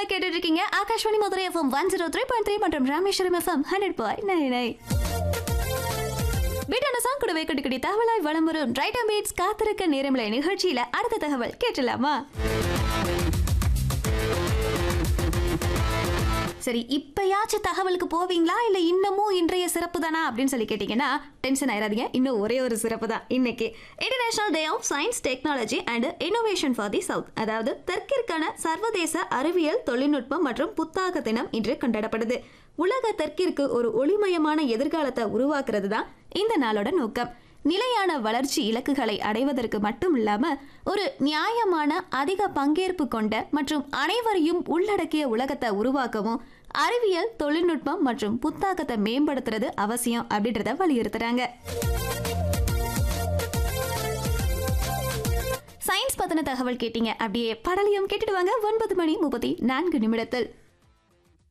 கேட்டுட்டு இருக்கீங்க Akashvani Madurai FM one zero three point three மற்றும் Rameswaram FM hundred point nine nine வீட்டான சாங் கூடவே கட்டுக்கடி தகவலாய் வளம் வரும் ரைட் அண்ட் பீட்ஸ் காத்திருக்க நேரமில்லை நிகழ்ச்சியில அடுத்த தகவல் கேட்டலாமா சரி இப்பயாச்சும் தகவலுக்கு போவீங்களா இல்ல இன்னமும் இன்றைய சிறப்பு தானா அப்படின்னு சொல்லி கேட்டீங்கன்னா டென்ஷன் ஆயிராதீங்க இன்னும் ஒரே ஒரு சிறப்பு தான் இன்னைக்கு international day of science technology and innovation for the south அதாவது தெற்கிற்கான சர்வதேச அறிவியல் தொழில்நுட்பம் மற்றும் புத்தாக்க தினம் இன்று கொண்டாடப்படுது உலக தெற்கிற்கு ஒரு ஒளிமயமான எதிர்காலத்தை உருவாக்குறது தான் இந்த நாளோட நோக்கம் நிலையான வளர்ச்சி இலக்குகளை அடைவதற்கு மட்டும் இல்லாம ஒரு நியாயமான அதிக பங்கேற்பு கொண்ட மற்றும் அனைவரையும் உள்ளடக்கிய உலகத்தை உருவாக்கவும் அறிவியல் தொழில்நுட்பம் மற்றும் புத்தாக்கத்தை மேம்படுத்துறது அவசியம் அப்படின்றத வலியுறுத்துறாங்க சயின்ஸ் பத்தின தகவல் கேட்டீங்க அப்படியே படலையும் கேட்டுட்டு வாங்க ஒன்பது மணி முப்பத்தி நான்கு நிமிடத்தில்